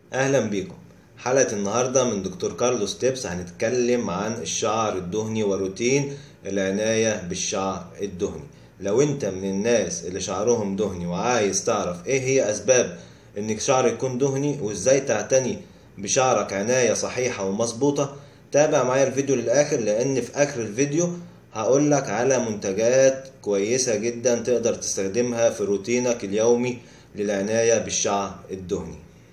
اهلا بيكم حلقة النهاردة من دكتور كارلوس تيبس هنتكلم عن الشعر الدهني وروتين العناية بالشعر الدهني لو انت من الناس اللي شعرهم دهني وعايز تعرف ايه هي اسباب انك شعرك يكون دهني وازاي تعتني بشعرك عناية صحيحة ومظبوطة تابع معايا الفيديو للاخر لان في اخر الفيديو هقولك على منتجات كويسة جدا تقدر تستخدمها في روتينك اليومي للعناية بالشعر الدهني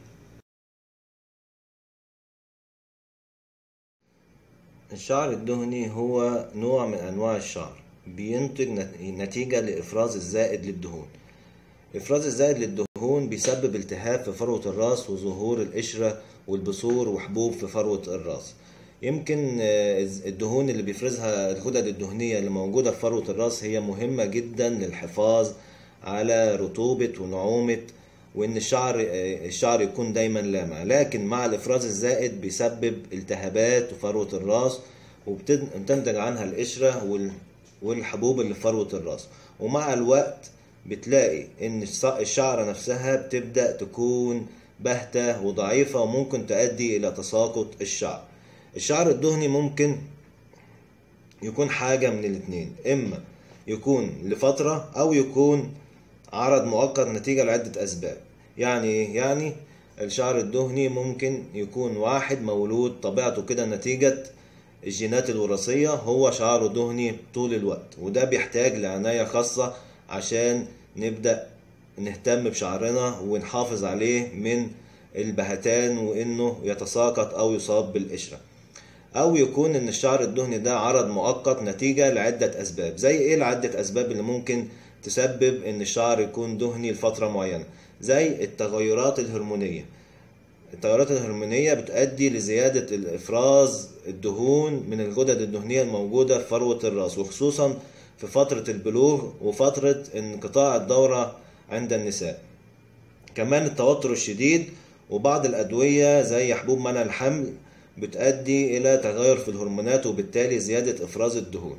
الشعر الدهني هو نوع من أنواع الشعر بينتج نتيجة لإفراز الزائد للدهون إفراز الزائد للدهون بيسبب التهاب في فروة الراس وظهور القشرة والبثور وحبوب في فروة الراس يمكن الدهون اللي بيفرزها الغدد الدهنية اللي موجودة في فروة الراس هي مهمة جدا للحفاظ على رطوبة ونعومة وان الشعر الشعر يكون دايما لامع لكن مع الافراز الزائد بيسبب التهابات وفروه الراس وبتنتج عنها القشره والحبوب اللي في فروه الراس ومع الوقت بتلاقي ان الشعره نفسها بتبدا تكون باهته وضعيفه وممكن تؤدي الى تساقط الشعر الشعر الدهني ممكن يكون حاجه من الاتنين اما يكون لفتره او يكون عرض مؤقت نتيجة لعدة أسباب يعني إيه؟ يعني الشعر الدهني ممكن يكون واحد مولود طبيعته كده نتيجة الجينات الوراثية هو شعره دهني طول الوقت وده بيحتاج لعناية خاصة عشان نبدأ نهتم بشعرنا ونحافظ عليه من البهتان وإنه يتساقط أو يصاب بالقشرة أو يكون إن الشعر الدهني ده عرض مؤقت نتيجة لعدة أسباب زي إيه العدة أسباب اللي ممكن تسبب ان الشعر يكون دهني لفترة معينة زي التغيرات الهرمونية التغيرات الهرمونية بتؤدي لزيادة الافراز الدهون من الغدد الدهنية الموجودة في فروة الراس وخصوصا في فترة البلوغ وفترة انقطاع الدورة عند النساء كمان التوتر الشديد وبعض الأدوية زي حبوب منع الحمل بتؤدي إلى تغير في الهرمونات وبالتالي زيادة إفراز الدهون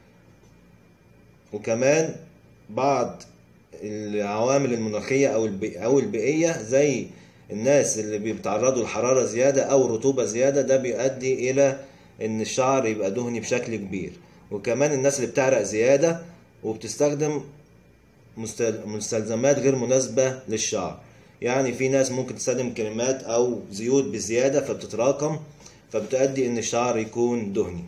وكمان بعض العوامل المناخية أو أو البيئية زي الناس اللي بيتعرضوا لحرارة زيادة أو رطوبة زيادة ده بيؤدي إلى إن الشعر يبقى دهني بشكل كبير وكمان الناس اللي بتعرق زيادة وبتستخدم مستلزمات غير مناسبة للشعر يعني في ناس ممكن تستخدم كريمات أو زيوت بزيادة فبتتراكم فبتؤدي إن الشعر يكون دهني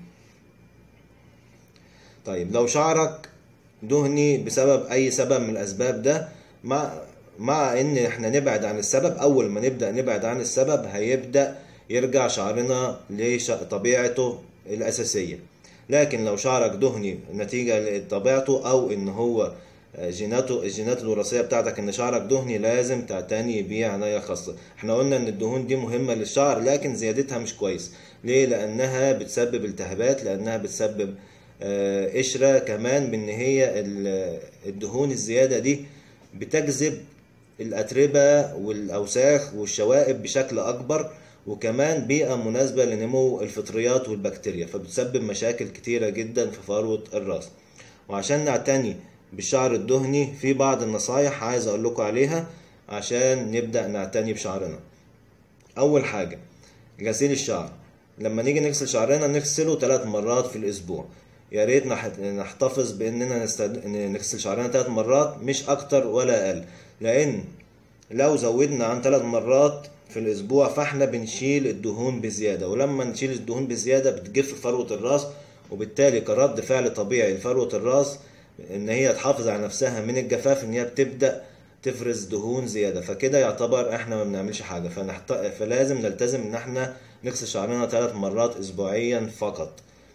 طيب لو شعرك دهني بسبب اي سبب من الاسباب ده مع مع ان احنا نبعد عن السبب اول ما نبدا نبعد عن السبب هيبدا يرجع شعرنا لطبيعته الاساسيه لكن لو شعرك دهني نتيجه لطبيعته او ان هو جيناته الجينات الوراثيه بتاعتك ان شعرك دهني لازم تعتني بيه عنايه خاصه احنا قلنا ان الدهون دي مهمه للشعر لكن زيادتها مش كويس ليه لانها بتسبب التهابات لانها بتسبب قشرة كمان بان هي الدهون الزيادة دي بتجذب الأتربة والأوساخ والشوائب بشكل أكبر وكمان بيئة مناسبة لنمو الفطريات والبكتيريا فبتسبب مشاكل كتيرة جدا في فروة الراس وعشان نعتني بالشعر الدهني في بعض النصايح عايز أقول لكم عليها عشان نبدأ نعتني بشعرنا أول حاجة غسيل الشعر لما نيجي نغسل شعرنا نغسله ثلاث مرات في الأسبوع يا ريت نحتفظ باننا نستد... نغسل شعرنا ثلاث مرات مش اكتر ولا اقل لان لو زودنا عن ثلاث مرات في الاسبوع فاحنا بنشيل الدهون بزياده ولما نشيل الدهون بزياده بتجف فروه الراس وبالتالي كرد فعل طبيعي لفروه الراس ان هي تحافظ على نفسها من الجفاف ان هي بتبدا تفرز دهون زياده فكده يعتبر احنا ما بنعملش حاجه فنحت... فلازم نلتزم ان احنا نغسل شعرنا ثلاث مرات اسبوعيا فقط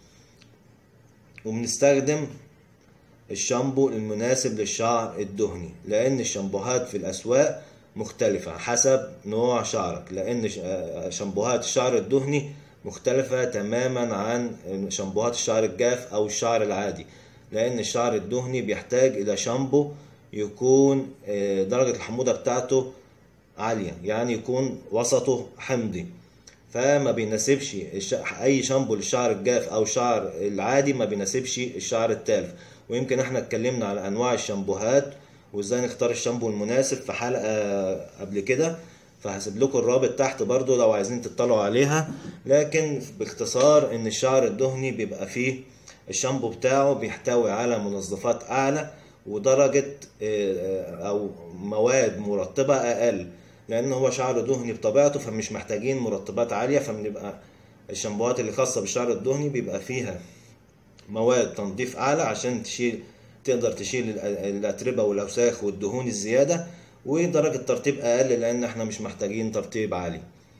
وبنستخدم الشامبو المناسب للشعر الدهني لان الشامبوهات في الاسواق مختلفة حسب نوع شعرك لان شامبوهات الشعر الدهني مختلفة تماما عن شامبوهات الشعر الجاف او الشعر العادي لان الشعر الدهني بيحتاج الى شامبو يكون درجة الحموضة بتاعته عالية يعني يكون وسطه حمضي فما بيناسبش اي شامبو للشعر الجاف او الشعر العادي ما بيناسبش الشعر التالف ويمكن احنا اتكلمنا على انواع الشامبوهات وازاي نختار الشامبو المناسب في حلقة قبل كده فهسيب لكم الرابط تحت برضو لو عايزين تطلعوا عليها لكن باختصار ان الشعر الدهني بيبقى فيه الشامبو بتاعه بيحتوي على منظفات اعلى ودرجة او مواد مرطبة اقل لان هو شعر دهني بطبيعته فمش محتاجين مرطبات عالية فبنبقى الشامبوهات اللي خاصة بالشعر الدهني بيبقى فيها مواد تنظيف اعلى عشان تشيل تقدر تشيل الاتربة والاوساخ والدهون الزيادة ودرجة ترطيب اقل لان احنا مش محتاجين ترطيب عالي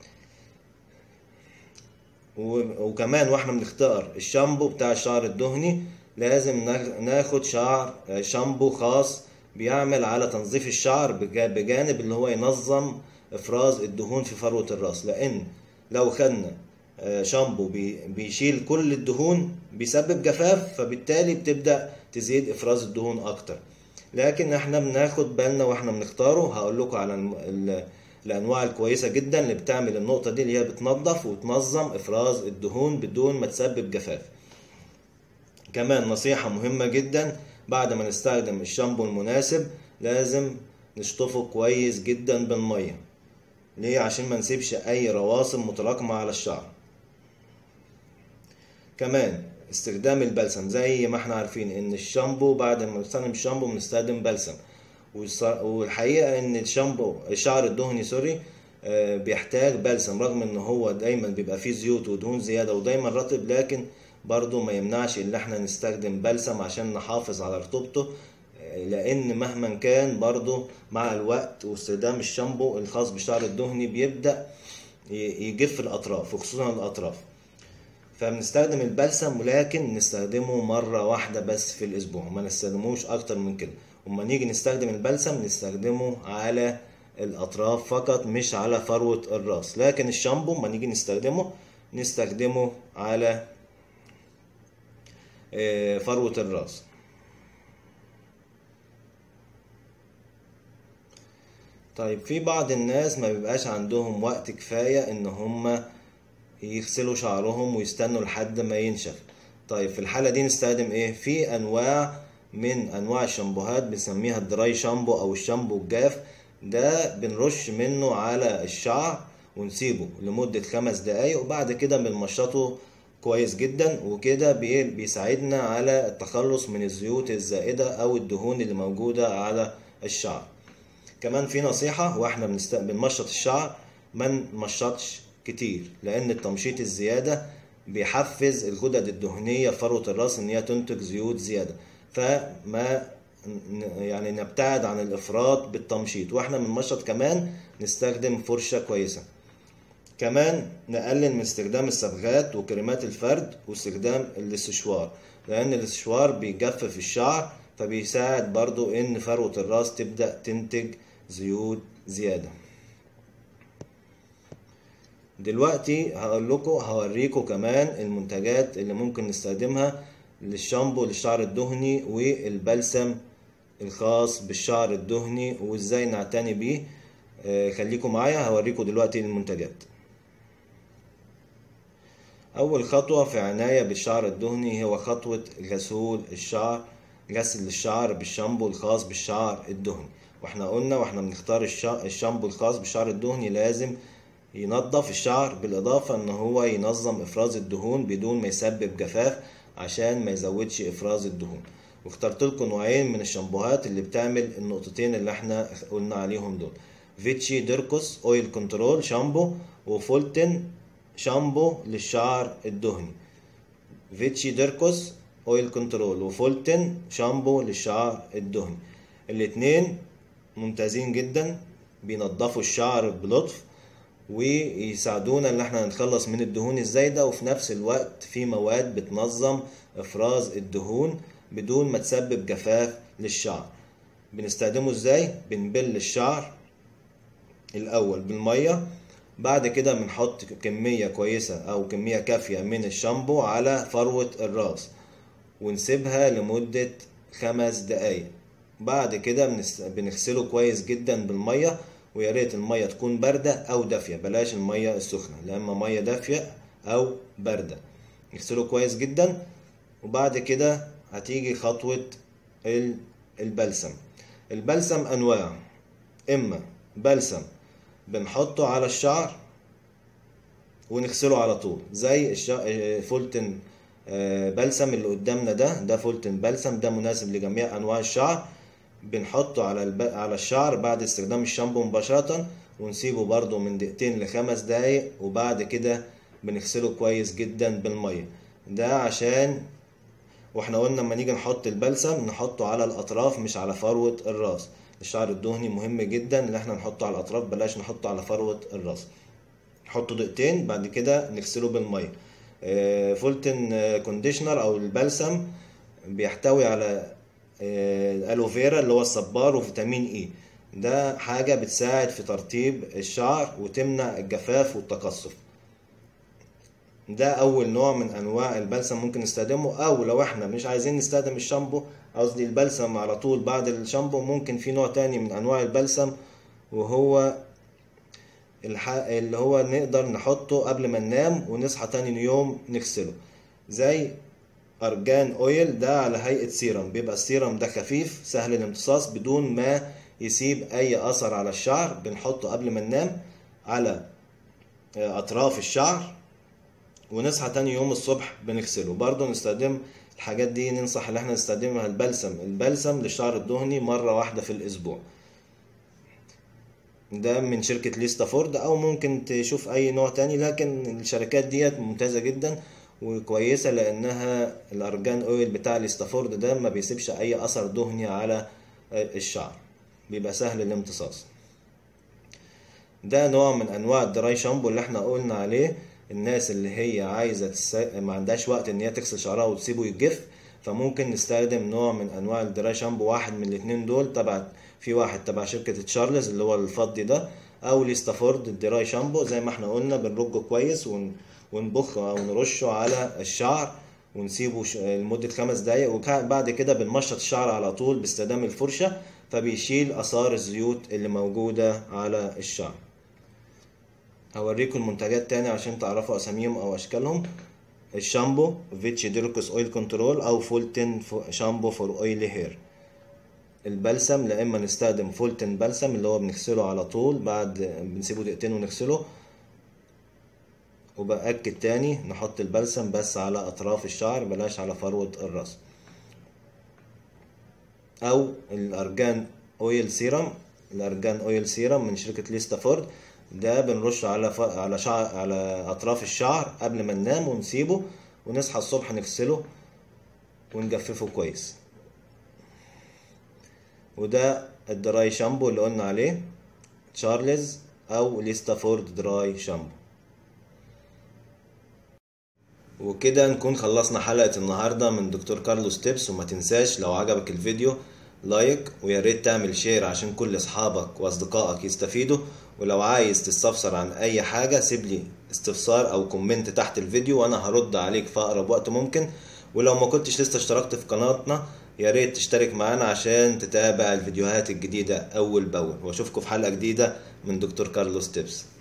وكمان واحنا بنختار الشامبو بتاع الشعر الدهني لازم ناخد شعر شامبو خاص بيعمل على تنظيف الشعر بجانب اللي هو ينظم افراز الدهون في فروة الراس لان لو خدنا شامبو بيشيل كل الدهون بيسبب جفاف فبالتالي بتبدأ تزيد افراز الدهون اكتر لكن احنا بناخد بالنا واحنا بنختاره هقول لكم على الانواع الكويسه جدا اللي بتعمل النقطه دي اللي هي بتنظف وتنظم افراز الدهون بدون ما تسبب جفاف كمان نصيحه مهمه جدا بعد ما نستخدم الشامبو المناسب لازم نشطفه كويس جدا بالميه ليه عشان ما نسيبش اي رواسب متراكمه على الشعر كمان استخدام البلسم زي ما احنا عارفين ان الشامبو بعد ما نستخدم الشامبو بنستخدم بلسم والحقيقه ان الشامبو الشعر الدهني سوري بيحتاج بلسم رغم ان هو دايما بيبقى فيه زيوت ودهون زياده ودايما رطب لكن برضو ما يمنعش ان احنا نستخدم بلسم عشان نحافظ على رطوبته لان مهما كان برضو مع الوقت واستخدام الشامبو الخاص بالشعر الدهني بيبدا يجف الاطراف وخصوصا الاطراف فبنستخدم البلسم ولكن نستخدمه مرة واحدة بس في الأسبوع ما نستخدموش أكتر من كده وما نيجي نستخدم البلسم نستخدمه على الأطراف فقط مش على فروة الراس لكن الشامبو ما نيجي نستخدمه نستخدمه على فروة الراس طيب في بعض الناس ما بيبقاش عندهم وقت كفاية ان هم يغسلوا شعرهم ويستنوا لحد ما ينشف طيب في الحالة دي نستخدم ايه في انواع من انواع الشامبوهات بنسميها الدراي شامبو او الشامبو الجاف ده بنرش منه على الشعر ونسيبه لمدة خمس دقايق وبعد كده بنمشطه كويس جدا وكده بيساعدنا على التخلص من الزيوت الزائدة او الدهون اللي موجودة على الشعر كمان في نصيحة واحنا بنست... بنمشط الشعر ما نمشطش كتير لان التمشيط الزيادة بيحفز الغدد الدهنية في فروة الراس ان هي تنتج زيوت زيادة فما يعني نبتعد عن الافراط بالتمشيط واحنا بنمشط كمان نستخدم فرشة كويسة كمان نقلل من استخدام الصبغات وكريمات الفرد واستخدام الاستشوار لان الاستشوار بيجفف الشعر فبيساعد برضو ان فروة الراس تبدأ تنتج زيوت زيادة دلوقتي هقول لكم هوريكم كمان المنتجات اللي ممكن نستخدمها للشامبو للشعر الدهني والبلسم الخاص بالشعر الدهني وازاي نعتني بيه خليكم معايا هوريكم دلوقتي المنتجات اول خطوة في عناية بالشعر الدهني هو خطوة غسول الشعر غسل الشعر بالشامبو الخاص بالشعر الدهني واحنا قلنا واحنا بنختار الشامبو الخاص بالشعر الدهني لازم ينظف الشعر بالاضافة ان هو ينظم افراز الدهون بدون ما يسبب جفاف عشان ما يزودش افراز الدهون واخترت لكم نوعين من الشامبوهات اللي بتعمل النقطتين اللي احنا قلنا عليهم دول فيتشي ديركوس اويل كنترول شامبو وفولتن شامبو للشعر الدهني فيتشي ديركوس اويل كنترول وفولتن شامبو للشعر الدهني الاتنين ممتازين جدا بينضفوا الشعر بلطف ويساعدونا ان احنا نتخلص من الدهون الزايدة وفي نفس الوقت في مواد بتنظم افراز الدهون بدون ما تسبب جفاف للشعر بنستخدمه ازاي بنبل الشعر الاول بالمية بعد كده بنحط كمية كويسة او كمية كافية من الشامبو على فروة الراس ونسيبها لمدة خمس دقايق بعد كده بنغسله كويس جدا بالمية ويا ريت المية تكون باردة أو دافية بلاش المية السخنة لا إما مية دافية أو باردة نغسله كويس جدا وبعد كده هتيجي خطوة البلسم البلسم أنواع إما بلسم بنحطه على الشعر ونغسله على طول زي الشا... فولتن آه، بلسم اللي قدامنا ده ده فولتن بلسم ده مناسب لجميع انواع الشعر بنحطه على الب... على الشعر بعد استخدام الشامبو مباشرة ونسيبه برضو من دقيقتين لخمس دقايق وبعد كده بنغسله كويس جدا بالمية ده عشان واحنا قلنا لما نيجي نحط البلسم نحطه على الاطراف مش على فروة الراس الشعر الدهني مهم جدا ان احنا نحطه على الاطراف بلاش نحطه على فروة الراس نحطه دقيقتين بعد كده نغسله بالمية آه، فولتن آه، كونديشنر او البلسم بيحتوي على آه، الوفيرا اللي هو الصبار وفيتامين اي ده حاجة بتساعد في ترطيب الشعر وتمنع الجفاف والتقصف ده اول نوع من انواع البلسم ممكن نستخدمه او لو احنا مش عايزين نستخدم الشامبو قصدي البلسم على طول بعد الشامبو ممكن في نوع تاني من انواع البلسم وهو الح... اللي هو نقدر نحطه قبل ما ننام ونصحى تاني يوم نغسله زي ارجان اويل ده على هيئة سيرم بيبقى السيرم ده خفيف سهل الامتصاص بدون ما يسيب اي اثر على الشعر بنحطه قبل ما ننام على اطراف الشعر ونصحى تاني يوم الصبح بنغسله برضه نستخدم الحاجات دي ننصح ان احنا نستخدمها البلسم البلسم للشعر الدهني مرة واحدة في الاسبوع ده من شركة ليستا فورد او ممكن تشوف اي نوع تاني لكن الشركات ديت ممتازة جدا وكويسة لانها الارجان اويل بتاع ليستا فورد ده ما بيسيبش اي اثر دهني على الشعر بيبقى سهل الامتصاص ده نوع من انواع الدراي شامبو اللي احنا قلنا عليه الناس اللي هي عايزة تس... ما عندهاش وقت ان هي تغسل شعرها وتسيبه يتجف فممكن نستخدم نوع من انواع الدراي شامبو واحد من الاتنين دول تبع في واحد تبع شركة تشارلز اللي هو الفضي ده او ليستافورد الدراي شامبو زي ما احنا قلنا بنرجه كويس ون... ونبخ او نرشه على الشعر ونسيبه ش... لمدة خمس دقايق وبعد كده بنمشط الشعر على طول باستخدام الفرشة فبيشيل اثار الزيوت اللي موجودة على الشعر هوريكم المنتجات تاني عشان تعرفوا اساميهم او اشكالهم الشامبو فيتشي ديركس اويل كنترول او فولتن شامبو فور اويلي هير البلسم لا اما نستخدم فولتن بلسم اللي هو بنغسله على طول بعد بنسيبه دقيقتين ونغسله وبأكد تاني نحط البلسم بس على اطراف الشعر بلاش على فروة الراس او الارجان اويل سيرم الارجان اويل سيرم من شركة ليستا فورد ده بنرش على ف... على شعر على اطراف الشعر قبل ما ننام ونسيبه ونصحى الصبح نغسله ونجففه كويس وده الدراي شامبو اللي قلنا عليه تشارلز او ليستافورد دراي شامبو وكده نكون خلصنا حلقة النهاردة من دكتور كارلوس تيبس وما تنساش لو عجبك الفيديو لايك ويا ريت تعمل شير عشان كل اصحابك واصدقائك يستفيدوا ولو عايز تستفسر عن اي حاجة سيب لي استفسار او كومنت تحت الفيديو وانا هرد عليك في اقرب وقت ممكن ولو ما كنتش لسه اشتركت في قناتنا يا ريت تشترك معانا عشان تتابع الفيديوهات الجديدة اول باول واشوفكم في حلقة جديدة من دكتور كارلوس تيبس